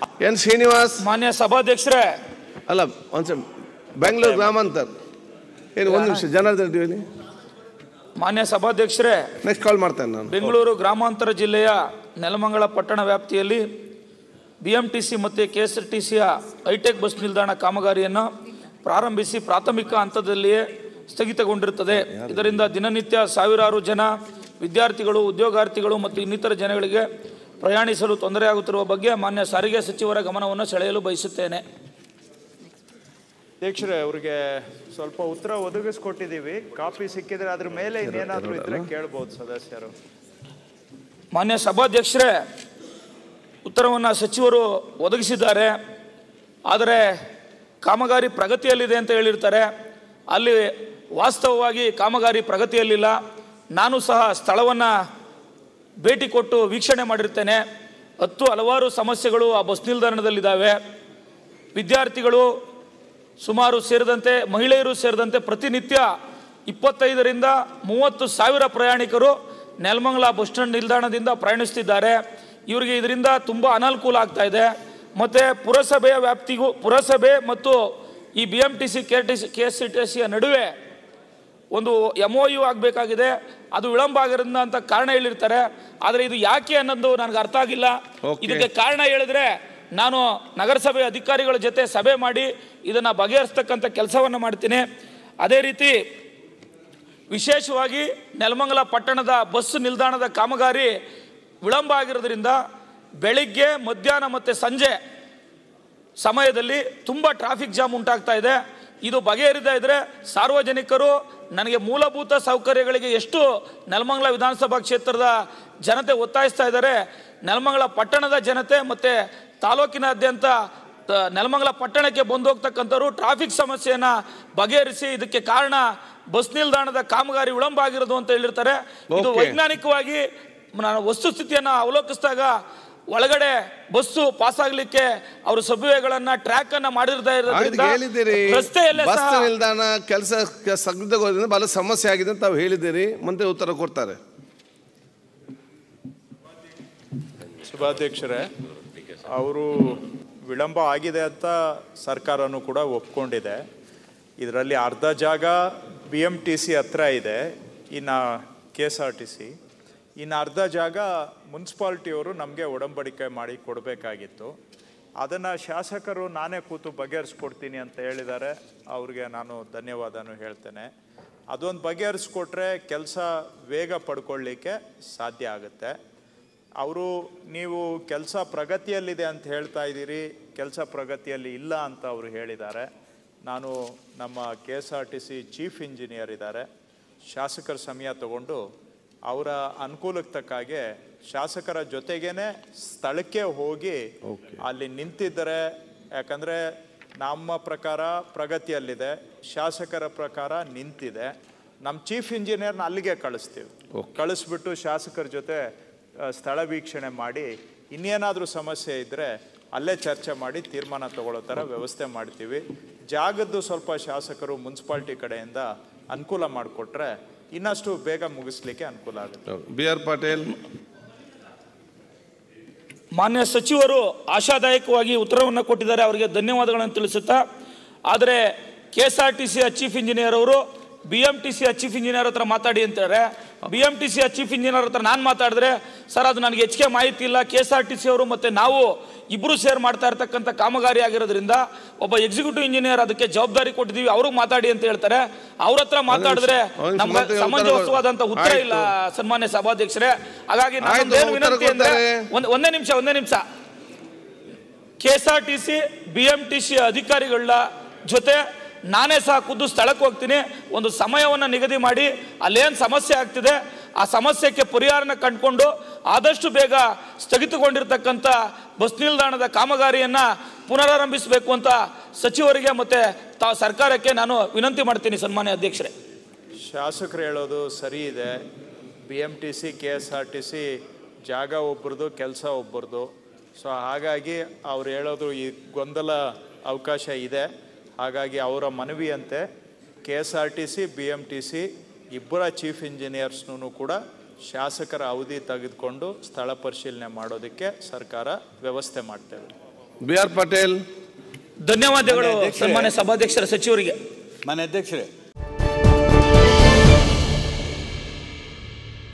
N Srinivas ಮಾನ್ಯ ಸಭಾಧ್ಯಕ್ಷರೇ ಅಲ್ಲ ಒಂದ್ ಸೆ ಬೆಂಗಳೂರು ಗ್ರಾಮಾಂತರ ಏನು ಒಂದು ನಿಮಿಷ ಜನಾರ್ದನ್ ರೆಡ್ಡಿ ಹೇಳಿ ಮಾನ್ಯ ಸಭಾಧ್ಯಕ್ಷರೇ ನೆಕ್ಸ್ಟ್ ಕಾಲ್ ಮಾಡ್ತೇನೆ ನಾನು ಬೆಂಗಳೂರು ಗ್ರಾಮಾಂತರ ಜಿಲ್ಲೆಯ ನೆಲಮಂಗಲ ಪಟ್ಟಣ ವ್ಯಾಪ್ತಿಯಲ್ಲಿ ಬಿ ಎಂ ಟಿ ಸಿ ಮತ್ತು ಕೆ ಎಸ್ ಆರ್ ಟಿ ಸಿಯ ಹೈಟೆಕ್ ಬಸ್ ನಿಲ್ದಾಣ ಕಾಮಗಾರಿಯನ್ನು ಪ್ರಾರಂಭಿಸಿ ಪ್ರಾಥಮಿಕ ಹಂತದಲ್ಲಿಯೇ ಸ್ಥಗಿತಗೊಂಡಿರುತ್ತದೆ ಇದರಿಂದ ದಿನನಿತ್ಯ ಸಾವಿರಾರು ಜನ ವಿದ್ಯಾರ್ಥಿಗಳು ಉದ್ಯೋಗಾರ್ಥಿಗಳು ಮತ್ತು ಇನ್ನಿತರ ಜನಗಳಿಗೆ ಪ್ರಯಾಣಿಸಲು ತೊಂದರೆಯಾಗುತ್ತಿರುವ ಬಗ್ಗೆ ಮಾನ್ಯ ಸಾರಿಗೆ ಸಚಿವರ ಗಮನವನ್ನು ಸೆಳೆಯಲು ಬಯಸುತ್ತೇನೆ ಅಧ್ಯಕ್ಷರೇ ಅವ್ರಿಗೆ ಸ್ವಲ್ಪ ಉತ್ತರ ಒದಗಿಸ್ಕೊಟ್ಟಿದ್ದೀವಿ ಕಾಪಿ ಸಿಕ್ಕಿದ್ರೆ ಅದ್ರ ಮೇಲೆ ಇನ್ನೇನಾದರೂ ಇದ್ರೆ ಕೇಳ್ಬೋದು ಸದಸ್ಯರು ಮಾನ್ಯ ಸಭಾಧ್ಯಕ್ಷರೇ ಉತ್ತರವನ್ನು ಸಚಿವರು ಒದಗಿಸಿದ್ದಾರೆ ಆದರೆ ಕಾಮಗಾರಿ ಪ್ರಗತಿಯಲ್ಲಿದೆ ಅಂತ ಹೇಳಿರ್ತಾರೆ ಅಲ್ಲಿ ವಾಸ್ತವವಾಗಿ ಕಾಮಗಾರಿ ಪ್ರಗತಿಯಲ್ಲಿಲ್ಲ ನಾನು ಸಹ ಸ್ಥಳವನ್ನು ಭೇಟಿ ಕೊಟ್ಟು ವೀಕ್ಷಣೆ ಮಾಡಿರ್ತೇನೆ ಹತ್ತು ಹಲವಾರು ಸಮಸ್ಯೆಗಳು ಆ ಬಸ್ ನಿಲ್ದಾಣದಲ್ಲಿದ್ದಾವೆ ವಿದ್ಯಾರ್ಥಿಗಳು ಸುಮಾರು ಸೇರಿದಂತೆ ಮಹಿಳೆಯರು ಸೇರಿದಂತೆ ಪ್ರತಿನಿತ್ಯ ಇಪ್ಪತ್ತೈದರಿಂದ ಮೂವತ್ತು ಸಾವಿರ ಪ್ರಯಾಣಿಕರು ನೆಲಮಂಗಲ ಬಸ್ ಸ್ಟ್ಯಾಂಡ್ ನಿಲ್ದಾಣದಿಂದ ಪ್ರಯಾಣಿಸ್ತಿದ್ದಾರೆ ಇವರಿಗೆ ಇದರಿಂದ ತುಂಬ ಅನಾನುಕೂಲ ಆಗ್ತಾ ಇದೆ ಮತ್ತು ಪುರಸಭೆಯ ವ್ಯಾಪ್ತಿಗೂ ಪುರಸಭೆ ಮತ್ತು ಈ B M T C K T C K S C T ಸಿಯ ನಡುವೆ ಒಂದು ಎಮ್ ಒ ಯು ಆಗಬೇಕಾಗಿದೆ ಅದು ವಿಳಂಬ ಆಗಿರೋದ್ರಿಂದ ಅಂತ ಕಾರಣ ಹೇಳಿರ್ತಾರೆ ಆದರೆ ಇದು ಯಾಕೆ ಅನ್ನೋದು ನನಗೆ ಅರ್ಥ ಆಗಿಲ್ಲ Okay. ಇದಕ್ಕೆ ಕಾರಣ ಹೇಳಿದ್ರೆ ನಾನು ನಗರಸಭೆ ಅಧಿಕಾರಿಗಳ ಜೊತೆ ಸಭೆ ಮಾಡಿ ಇದನ್ನು ಬಗೆಹರಿಸ್ತಕ್ಕಂಥ ಕೆಲಸವನ್ನು ಮಾಡ್ತೀನಿ ಅದೇ ರೀತಿ ವಿಶೇಷವಾಗಿ ನೆಲಮಂಗಲ ಪಟ್ಟಣದ ಬಸ್ ನಿಲ್ದಾಣದ ಕಾಮಗಾರಿ ವಿಳಂಬ ಆಗಿರೋದ್ರಿಂದ ಬೆಳಿಗ್ಗೆ ಮಧ್ಯಾಹ್ನ ಮತ್ತು ಸಂಜೆ ಸಮಯದಲ್ಲಿ ತುಂಬ ಟ್ರಾಫಿಕ್ ಜಾಮ್ ಉಂಟಾಗ್ತಾ ಇದೆ ಇದು ಬಗೆಹರಿದ ಇದ್ರೆ ಸಾರ್ವಜನಿಕರು ನನಗೆ ಮೂಲಭೂತ ಸೌಕರ್ಯಗಳಿಗೆ ಎಷ್ಟು ನೆಲಮಂಗಲ ವಿಧಾನಸಭಾ ಕ್ಷೇತ್ರದ ಜನತೆ ಒತ್ತಾಯಿಸ್ತಾ ಇದ್ದಾರೆ ನೆಲಮಂಗಲ ಪಟ್ಟಣದ ಜನತೆ ಮತ್ತು ತಾಲೂಕಿನಾದ್ಯಂತ ತ- ನೆಲಮಂಗಲ ಪಟ್ಟಣಕ್ಕೆ ಬಂದು ಹೋಗ್ತಕ್ಕಂಥವ್ರು ಟ್ರಾಫಿಕ್ ಸಮಸ್ಯೆಯನ್ನು ಬಗೆಹರಿಸಿ ಇದಕ್ಕೆ ಕಾರಣ ಬಸ್ ನಿಲ್ದಾಣದ ಕಾಮಗಾರಿ ವಿಳಂಬ ಆಗಿರೋದು ಅಂತ ಹೇಳಿರ್ತಾರೆ ಇದು Okay. ವೈಜ್ಞಾನಿಕವಾಗಿ ನಾನು ವಸ್ತುಸ್ಥಿತಿಯನ್ನು ಅವಲೋಕಿಸಿದಾಗ ಒಳಗಡೆ ಬಸ್ಸು ಪಾಸ್ ಆಗ್ಲಿಕ್ಕೆ ಅವರು ಸಬ್ವೆಗಳನ್ನ ಟ್ರ್ಯಾಕ್ ಅನ್ನ ಮಾಡಿರ್ತಾ ಆಯ್ತು ಇರೋದ್ರಿಂದ ಹೇಳಿದ್ದೀರಿ ರಸ್ತೆಯಲ್ಲೇ ಬಸ್ ಸಹ ನಿಲ್ದಾಣ ಕೆಲಸ ಸ್ಥಗಿತಗೋದ್ರಿಂದ ಬಹಳ ಸಮಸ್ಯೆ ಆಗಿದೆ ಅಂತ ತಾವು ಹೇಳಿದ್ದೀರಿ ಮಂತ್ರಿ ಉತ್ತರ ಕೊಡ್ತಾರೆ ಸಭಾಧ್ಯಕ್ಷರೇ ಅವರು ವಿಳಂಬ ಆಗಿದೆ ಅಂತ ಸರ್ಕಾರನೂ ಕೂಡ ಒಪ್ಕೊಂಡಿದೆ ಇದರಲ್ಲಿ ಅರ್ಧ ಜಾಗ ಬಿ ಎಮ್ ಟಿ ಸಿ ಹತ್ರ ಇದೆ ಇನ್ನು K S R T C ಇನ್ನು ಅರ್ಧ ಜಾಗ ಮುನ್ಸಿಪಾಲ್ಟಿಯವರು ನಮಗೆ ಒಡಂಬಡಿಕೆ ಮಾಡಿ ಕೊಡಬೇಕಾಗಿತ್ತು ಅದನ್ನು ಶಾಸಕರು ನಾನೇ ಕೂತು ಬಗೆಹರಿಸ್ಕೊಡ್ತೀನಿ ಅಂತ ಹೇಳಿದ್ದಾರೆ ಅವ್ರಿಗೆ ನಾನು ಧನ್ಯವಾದನೂ ಹೇಳ್ತೇನೆ ಅದೊಂದು ಬಗೆಹರಿಸ್ಕೊಟ್ರೆ ಕೆಲಸ ವೇಗ ಪಡ್ಕೊಳ್ಳಿಕ್ಕೆ ಸಾಧ್ಯ ಆಗುತ್ತೆ ಅವರು ನೀವು ಕೆಲಸ ಪ್ರಗತಿಯಲ್ಲಿದೆ ಅಂತ ಹೇಳ್ತಾ ಇದ್ದೀರಿ ಕೆಲಸ ಪ್ರಗತಿಯಲ್ಲಿ ಇಲ್ಲ ಅಂತ ಅವರು ಹೇಳಿದ್ದಾರೆ ನಾನು ನಮ್ಮ K S R T C chief engineer ಇದ್ದಾರೆ ಶಾಸಕರ ಸಮಯ ತಗೊಂಡು ಅವರ ಅನುಕೂಲಕ್ಕೆ ತಕ್ಕಾಗೆ ಶಾಸಕರ ಜೊತೆಗೇನೆ ಸ್ಥಳಕ್ಕೆ ಹೋಗಿ ಅಲ್ಲಿ ನಿಂತಿದ್ದರೆ ಯಾಕಂದರೆ ನಮ್ಮ ಪ್ರಕಾರ ಪ್ರಗತಿಯಲ್ಲಿದೆ ಶಾಸಕರ ಪ್ರಕಾರ ನಿಂತಿದೆ ನಮ್ಮ ಚೀಫ್ ಇಂಜಿನಿಯರ್ನ ಅಲ್ಲಿಗೆ ಕಳಿಸ್ತೀವಿ ಕಳಿಸ್ಬಿಟ್ಟು ಶಾಸಕರ ಜೊತೆ ಆ, ಸ್ಥಳ ವೀಕ್ಷಣೆ ಮಾಡಿ ಇನ್ನೇನಾದರೂ ಸಮಸ್ಯೆ ಇದ್ದರೆ ಅಲ್ಲೇ ಚರ್ಚೆ ಮಾಡಿ ತೀರ್ಮಾನ ತಗೊಳ್ಳೋ ಥರ ವ್ಯವಸ್ಥೆ ಮಾಡ್ತೀವಿ ಜಾಗದ್ದು ಸ್ವಲ್ಪ ಶಾಸಕರು ಮುನ್ಸಿಪಾಲ್ಟಿ ಕಡೆಯಿಂದ ಅನುಕೂಲ ಮಾಡಿಕೊಟ್ರೆ ಇನ್ನಷ್ಟು ಬೇಗ ಮುಗಿಸ್ಲಿಕ್ಕೆ ಅನುಕೂಲ ಆಗುತ್ತೆ ಬಿ ಆರ್ ಪಾಟೀಲ್ ಮಾನ್ಯ ಸಚಿವರು ಆಶಾದಾಯಕವಾಗಿ ಉತ್ತರವನ್ನು ಕೊಟ್ಟಿದ್ದಾರೆ ಅವರಿಗೆ ಧನ್ಯವಾದಗಳನ್ನು ತಿಳಿಸುತ್ತಾ ಆದರೆ ಕೆ ಎಸ್ ಆರ್ ಟಿ ಸಿಯ ಚೀಫ್ ಇಂಜಿನಿಯರ್ ಅವರು ಬಿ ಎಂ ಟಿ ಸಿಯ ಚೀಫ್ ಇಂಜಿನಿಯರ್ ಹತ್ರ ಮಾತಾಡಿ ಅಂತಾರೆ ಬಿ ಎಂ ಟಿ ಸಿಯ ಚೀಫ್ ಇಂಜಿನಿಯರ್ ಹತ್ರ ನಾನು ಮಾತಾಡಿದ್ರೆ ಸರ್ ಅದು ನನಗೆ ಹೆಚ್ಚಿಗೆ ಮಾಹಿತಿ ಇಲ್ಲ K S R T C ಅವರು ಮತ್ತು ನಾವು ಇಬ್ಬರು ಸೇರ್ ಮಾಡ್ತಾ ಇರ್ತಕ್ಕಂಥ ಕಾಮಗಾರಿ ಆಗಿರೋದ್ರಿಂದ ಒಬ್ಬ ಎಕ್ಸಿಕ್ಯೂಟಿವ್ ಇಂಜಿನಿಯರ್ ಅದಕ್ಕೆ ಜವಾಬ್ದಾರಿ ಕೊಟ್ಟಿದ್ದೀವಿ ಅವ್ರಿಗೆ ಮಾತಾಡಿ ಅಂತ ಹೇಳ್ತಾರೆ ಅವ್ರ ಹತ್ರ ಮಾತಾಡಿದ್ರೆ ಒಂದು ನಮ್ಗೆ ಮಂತ್ರಿ ಉತ್ತರ ಸಮಂಜಸವಾದಂಥ ಉತ್ತರ ಇಲ್ಲ ಸನ್ಮಾನ್ಯ ಸಭಾಧ್ಯಕ್ಷರೇ ಹಾಗಾಗಿ ಆಯ್ತು, ನಮ್ಮದೇನು ಉತ್ತರ ವಿನಂತಿ ಅಂದ್ರೆ ಕೊಡ್ತಾರೆ. ಒಂದ್ ಒಂದೇ ನಿಮಿಷ ಒಂದೇ ನಿಮಿಷ K S R T C B M T C ಅಧಿಕಾರಿಗಳ ಜೊತೆ ನಾನೇ ಸಹ ಖುದ್ದು ಸ್ಥಳಕ್ಕೆ ಹೋಗ್ತೀನಿ ಒಂದು ಸಮಯವನ್ನು ನಿಗದಿ ಮಾಡಿ ಅಲ್ಲೇನು ಸಮಸ್ಯೆ ಆಗ್ತಿದೆ ಆ ಸಮಸ್ಯೆಗೆ ಪರಿಹಾರನ ಕಂಡುಕೊಂಡು ಆದಷ್ಟು ಬೇಗ ಸ್ಥಗಿತಗೊಂಡಿರ್ತಕ್ಕಂಥ ಬಸ್ ನಿಲ್ದಾಣದ ಕಾಮಗಾರಿಯನ್ನು ಪುನರಾರಂಭಿಸಬೇಕು ಅಂತ ಸಚಿವರಿಗೆ ಮತ್ತು ತಾ ಸರ್ಕಾರಕ್ಕೆ ನಾನು ವಿನಂತಿ ಮಾಡ್ತೀನಿ ಸನ್ಮಾನ್ಯ ಅಧ್ಯಕ್ಷರೇ ಶಾಸಕರು ಹೇಳೋದು ಸರಿ ಇದೆ B M T C K S R T C ಜಾಗ ಒಬ್ಬರದು ಕೆಲಸ ಒಬ್ಬರದು ಸೊ ಹಾಗಾಗಿ ಅವ್ರು ಹೇಳೋದು ಈ ಗೊಂದಲ ಅವಕಾಶ ಇದೆ ಹಾಗಾಗಿ ಅವರ ಮನವಿಯಂತೆ K S R T C B M T C ಇಬ್ಬರ ಚೀಫ್ ಇಂಜಿನಿಯರ್ಸ್ನೂ ಕೂಡ ಶಾಸಕರ ಅವಧಿ ತೆಗೆದುಕೊಂಡು ಸ್ಥಳ ಪರಿಶೀಲನೆ ಮಾಡೋದಕ್ಕೆ ಸರ್ಕಾರ ವ್ಯವಸ್ಥೆ ಮಾಡ್ತೇವೆ ಬಿ ಆರ್ ಪಟೇಲ್ ಧನ್ಯವಾದಗಳು ಮಾನ್ಯ ಅಧ್ಯಕ್ಷರೇ. ಸನ್ಮಾನ್ಯ ಸಭಾಧ್ಯಕ್ಷರ ಸಚಿವರಿಗೆ ಮಾನ್ಯ ಅಧ್ಯಕ್ಷರೇ